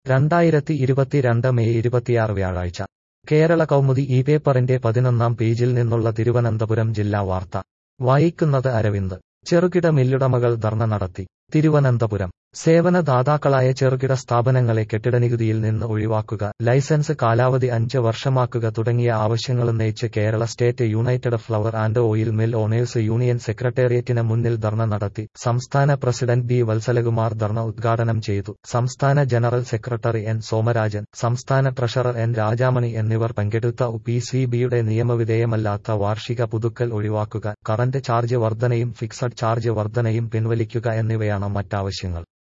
രണ്ടായിരത്തി ഇരുപത്തിരണ്ട് മെയ് ഇരുപത്തിയാറ് വ്യാഴാഴ്ച കേരള കൗമുദി ഈ പേപ്പറിന്റെ പതിനൊന്നാം പേജിൽ നിന്നുള്ള തിരുവനന്തപുരം ജില്ലാ വാർത്ത വായിക്കുന്നത് അരവിന്ദ് ചെറുകിട മില്ലുടമകൾ ധർണ നടത്തി തിരുവനന്തപുരം സേവനദാതാക്കളായ ചെറുകിട സ്ഥാപനങ്ങളെ കെട്ടിടനികുതിയിൽ നിന്ന് ഒഴിവാക്കുക ലൈസൻസ് കാലാവധി അഞ്ച് വർഷമാക്കുക തുടങ്ങിയ ആവശ്യങ്ങളുന്നയിച്ച് Kerala state united flour and oil mill owners union സെക്രട്ടേറിയറ്റിന് മുന്നിൽ ധർണ നടത്തി സംസ്ഥാന പ്രസിഡന്റ് ബി വത്സലകുമാർ ധർണ ഉദ്ഘാടനം ചെയ്തു സംസ്ഥാന ജനറൽ സെക്രട്ടറി എൻ സോമരാജൻ സംസ്ഥാന ട്രഷറർ എൻ രാജാമണി എന്നിവർ പങ്കെടുത്ത പി സി ബിയുടെ നിയമവിധേയമല്ലാത്ത വാർഷിക പുതുക്കൽ ഒഴിവാക്കുക കറന്റ് ചാർജ് വർധനയും ഫിക്സഡ് ചാർജ് വർധനയും പിൻവലിക്കുക എന്നിവയാണ് മറ്റാവശ്യങ്ങൾ